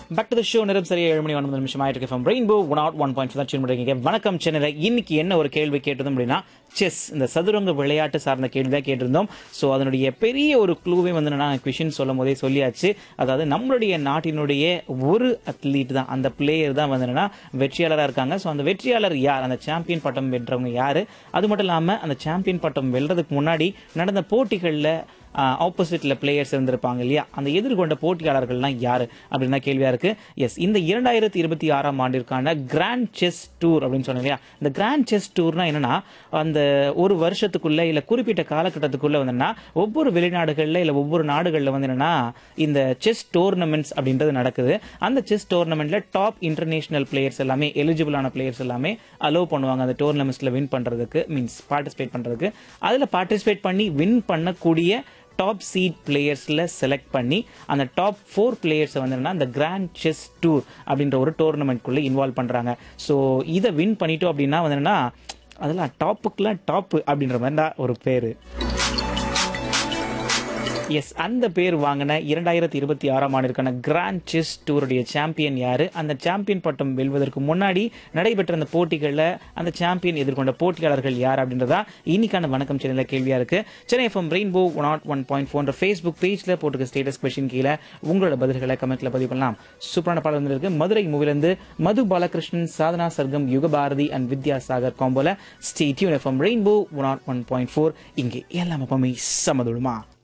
back to the show நேரம் சரியா ஏழு மணி ஒன்பது நிமிஷம் ஆயிட்டு இருக்கு rainbow one out one point தான் பண்ணிருக்கீங்க வணக்கம் சென்னையில் இன்னைக்கு என்ன ஒரு கேள்வி கேட்டதும் அப்படின்னா செஸ் இந்த சதுரங்க விளையாட்டு சார்ந்த கேள்வி தான் கேட்டிருந்தோம் ஸோ அதனுடைய பெரிய ஒரு க்ளூவே வந்து நான் கொஷின் சொல்லும் போதே சொல்லியாச்சு அதாவது நம்மளுடைய நாட்டினுடைய ஒரு அத்லீட் தான் அந்த பிளேயர் தான் வந்து என்னன்னா வெற்றியாளராக இருக்காங்க ஸோ அந்த வெற்றியாளர் யார் அந்த சாம்பியன் பட்டம் வென்றவங்க யாரு அது மட்டும் இல்லாமல் அந்த சாம்பியன் பட்டம் வெல்றதுக்கு முன்னாடி நடந்த போட்டிகளில் ஆப்போசிட்ல பிளேயர்ஸ் இருந்திருப்பாங்க இல்லையா அந்த எதிர்கொண்ட போட்டியாளர்கள்லாம் யாரு அப்படின்னு தான் கேள்வியா இருக்கு எஸ் இந்த இரண்டாயிரத்தி இருபத்தி ஆறாம் ஆண்டிற்கான கிராண்ட் செஸ் டூர் அப்படின்னு சொன்னேன் இல்லையா இந்த கிராண்ட் செஸ் டூர்னா என்னன்னா அந்த ஒரு வருஷத்துக்குள்ள இல்ல குறிப்பிட்ட காலகட்டத்துக்குள்ள வந்துன்னா ஒவ்வொரு வெளிநாடுகள்ல இல்ல ஒவ்வொரு நாடுகள்ல வந்து என்னன்னா இந்த செஸ் டோர்னமெண்ட்ஸ் அப்படின்றது நடக்குது அந்த செஸ் டோர்னமெண்ட்ல டாப் இன்டர்நேஷனல் பிளேயர்ஸ் எல்லாமே எலிஜிபிளான பிளேயர்ஸ் எல்லாமே அலோவ் பண்ணுவாங்க அந்த டோர்னமெண்ட்ஸ்ல வின் பண்றதுக்கு மீன்ஸ் பார்ட்டிசிபேட் பண்றதுக்கு அதுல பார்ட்டிசிபேட் பண்ணி வின் பண்ணக்கூடிய டாப் சீட் பிளேயர்ஸில் செலக்ட் பண்ணி அந்த டாப் ஃபோர் பிளேயர்ஸை வந்து என்னன்னா அந்த கிராண்ட் செஸ் டூர் அப்படின்ற ஒரு டோர்னமெண்ட்குள்ளே இன்வால்வ் பண்ணுறாங்க ஸோ இதை வின் பண்ணிட்டோம் அப்படின்னா வந்து என்னன்னா அதெல்லாம் டாப்புக்குலாம் டாப்பு அப்படின்ற மாதிரி தான் ஒரு பேர் எஸ் அந்த பேர் வாங்கின இரண்டாயிரத்தி இருபத்தி ஆறாம் ஆண்டிற்கான கிராண்ட் செஸ் டூருடைய சாம்பியன் யாரு அந்த சாம்பியன் பட்டம் வெல்வதற்கு முன்னாடி நடைபெற்ற அந்த போட்டிகளில் அந்த சாம்பியன் எதிர்கொண்ட போட்டியாளர்கள் யார் அப்படின்றதா இன்னைக்கான வணக்கம் சேனலில் கேள்வியா இருக்கு Chennai FM rainbow one not one point four Facebook பேஜ்ல போட்டுக்க ஸ்டேட்டஸ் கொஸ்டின் கீழே உங்களோட பதில்களை கமெண்ட்ல பதிவு பண்ணலாம் சூப்பரான பாடல் வந்து இருக்கு மதுரை மூவிலிருந்து மது பாலகிருஷ்ணன் சாதனா சர்க்கம் யுகபாரதி அண்ட் வித்யாசாகர் காம்போல stay tuned FM rainbow one not one point four இங்கே எல்லாம் எப்பவுமே சமதுடுமா